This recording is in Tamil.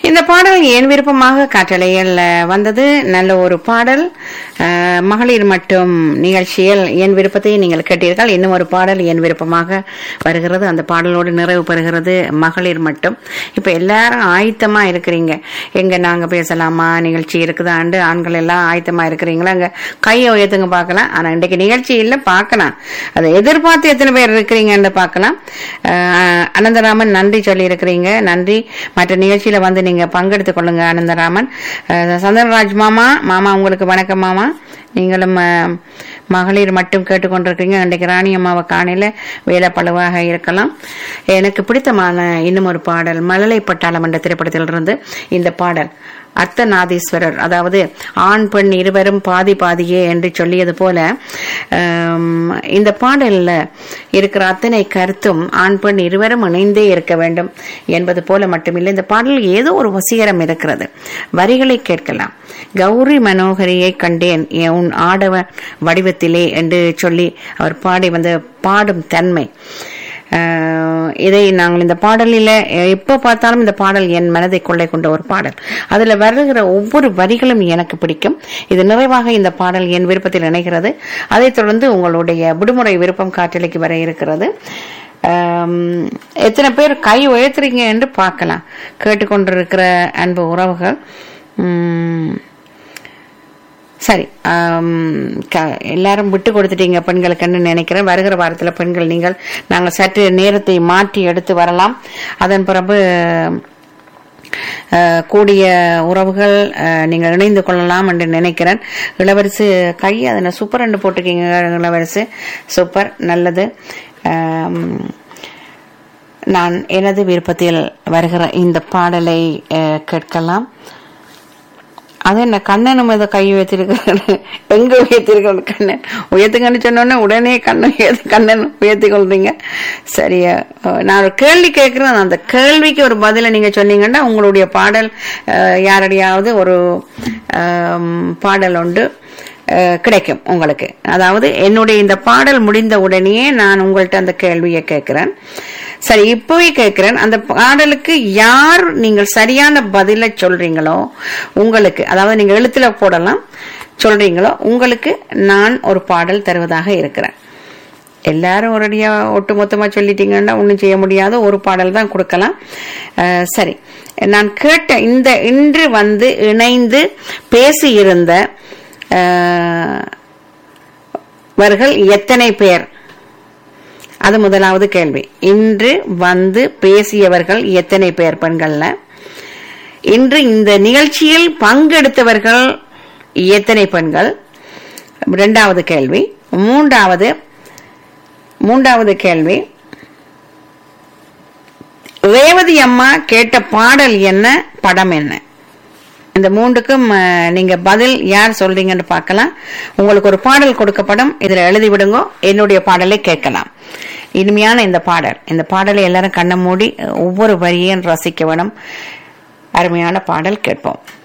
இந்த பாடல் என் விருப்பமாக காற்றலையில் வந்தது நல்ல ஒரு பாடல் அஹ், மகளிர் மட்டும் நிகழ்ச்சியில் என் விருப்பத்தை நீங்கள் கேட்டீர்கள் இன்னும் ஒரு பாடல் என் விருப்பமாக வருகிறது அந்த பாடலோடு நிறைவு பெறுகிறது மகளிர் மட்டும் இப்ப எல்லாரும் ஆயத்தமா இருக்கிறீங்க எங்க நாங்க பேசலாமா நிகழ்ச்சி இருக்குதாண்டு ஆண்கள் எல்லாம் ஆயத்தமா இருக்கிறீங்களா அங்க கையை உயர்த்துங்க பார்க்கலாம் ஆனா இன்றைக்கு நிகழ்ச்சி இல்ல பார்க்கலாம் அதை எதிர்பார்த்து எத்தனை பேர் இருக்கிறீங்கன்னு பார்க்கலாம் அஹ், அனந்தராமன் நன்றி சொல்லி இருக்கிறீங்க நன்றி மற்ற நிகழ்ச்சியில வந்து நீங்க பங்கெடுத்துக் கொள்ளுங்க அனந்தராமன் அஹ், சந்திரராஜ் மாமா மாமா உங்களுக்கு வணக்கம் மாமா நீங்களும் அஹ், மகளிர் மட்டும் கேட்டுக்கொண்டிருக்கீங்க இன்றைக்கு ராணி அம்மாவை காணையில வேலை பழுவாக இருக்கலாம் எனக்கு பிடித்தமான இன்னும் ஒரு பாடல் மழலை பட்டாளம் என்ற திரைப்படத்திலிருந்து இந்த பாடல் அர்த்தநாதீஸ்வரர் அதாவது ஆண் பெண் இருவரும் பாதி பாதியே என்று சொல்லியது போல ஆம், இந்த பாடல்ல இருக்கிற அத்தனை கருத்தும் ஆண் பெண் இருவரும் இணைந்தே இருக்க வேண்டும் என்பது போல மட்டுமில்லை இந்த பாடலில் ஏதோ ஒரு வசீகரம் இருக்கிறது வரிகளை கேட்கலாம் கௌரி மனோகரியை கண்டேன் என் உன் ஆடவ வடிவத்திலே என்று சொல்லி அவர் பாடி வந்த பாடும் தன்மை ஆஹ் இதை நாங்கள் இந்த பாடலில் எப்ப பார்த்தாலும் இந்த பாடல் என் மனதை கொள்ளை கொண்ட ஒரு பாடல் அதுல வருகிற ஒவ்வொரு வரிகளும் எனக்கு பிடிக்கும் இது நிறைவாக இந்த பாடல் என் விருப்பத்தில் இணைகிறது அதைத் தொடர்ந்து உங்களுடைய விடுமுறை விருப்பம் காற்றலைக்கு வர இருக்கிறது ஆம், எத்தனை பேர் கை உயர்த்துறீங்க என்று பார்க்கலாம் கேட்டுக்கொண்டிருக்கிற அன்பு உறவுகள் உம், சரி ஆம், க- எல்லாரும் விட்டு கொடுத்துட்டீங்க பெண்களுக்குன்னு நினைக்கிறேன் வருகிற வாரத்தில் பெண்கள் நீங்கள் நாங்கள் சற்று நேரத்தை மாற்றி எடுத்து வரலாம் அதன் பிறகு அஹ், கூடிய உறவுகள் அஹ், நீங்கள் இணைந்து கொள்ளலாம் என்று நினைக்கிறேன் இளவரசு கை அதனை சூப்பர் என்று போட்டிருக்கீங்க இளவரசு சூப்பர் நல்லது ஆம், நான் எனது விருப்பத்தில் வருகிற இந்த பாடலை அஹ், கேட்கலாம் அது என்ன கண்ணனும் இதை கை உயர்த்திருக்கிறாரு எங்க உயர்த்திருக்கணும் கண்ணன் உயர்த்துங்கன்னு சொன்னோடனே உடனே கண்ணன் உயர்த்தி கண்ணன் உயர்த்தி கொள்றீங்க சரியா அஹ் நான் ஒரு கேள்வி கேட்கிறேன் அந்த கேள்விக்கு ஒரு பதிலை நீங்க சொன்னீங்கன்னா உங்களுடைய பாடல் அஹ், யாரடியாவது ஒரு ஆம், பாடல் உண்டு அஹ், கிடைக்கும் உங்களுக்கு அதாவது என்னுடைய இந்த பாடல் முடிந்த உடனேயே நான் உங்கள்ட்ட அந்த கேள்வியை கேட்கிறேன் சரி இப்பவே கேட்கிறேன் அந்த பாடலுக்கு யார் நீங்கள் சரியான பதிலை சொல்றீங்களோ உங்களுக்கு அதாவது நீங்க எழுத்துல போடலாம் சொல்றீங்களோ உங்களுக்கு நான் ஒரு பாடல் தருவதாக இருக்கிறேன் எல்லாரும் ஒரடியா ஒட்டு மொத்தமா சொல்லிட்டீங்கன்னா ஒன்றும் செய்ய முடியாத ஒரு பாடல் தான் கொடுக்கலாம் அஹ், சரி நான் கேட்ட இந்த இன்று வந்து இணைந்து பேசியிருந்த அஹ், வர்கள் எத்தனை பேர் அது முதலாவது கேள்வி இன்று வந்து பேசியவர்கள் எத்தனை பேர் பெண்கள்ல இன்று இந்த நிகழ்ச்சியில் பங்கெடுத்தவர்கள் எத்தனை பெண்கள் இரண்டாவது கேள்வி மூன்றாவது மூன்றாவது கேள்வி ரேவதி அம்மா கேட்ட பாடல் என்ன படம் என்ன இந்த மூன்றுக்கும் அஹ், நீங்க பதில் யார் சொல்றீங்கன்னு பார்க்கலாம் உங்களுக்கு ஒரு பாடல் கொடுக்கப்படும் இதுல எழுதி விடுங்க என்னுடைய பாடலை கேட்கலாம் இனிமையான இந்த பாடல் இந்த பாடலை எல்லாரும் கண்ணை மூடி ஒவ்வொரு வரியையும் ரசிக்க வேணும் அருமையான பாடல் கேட்போம்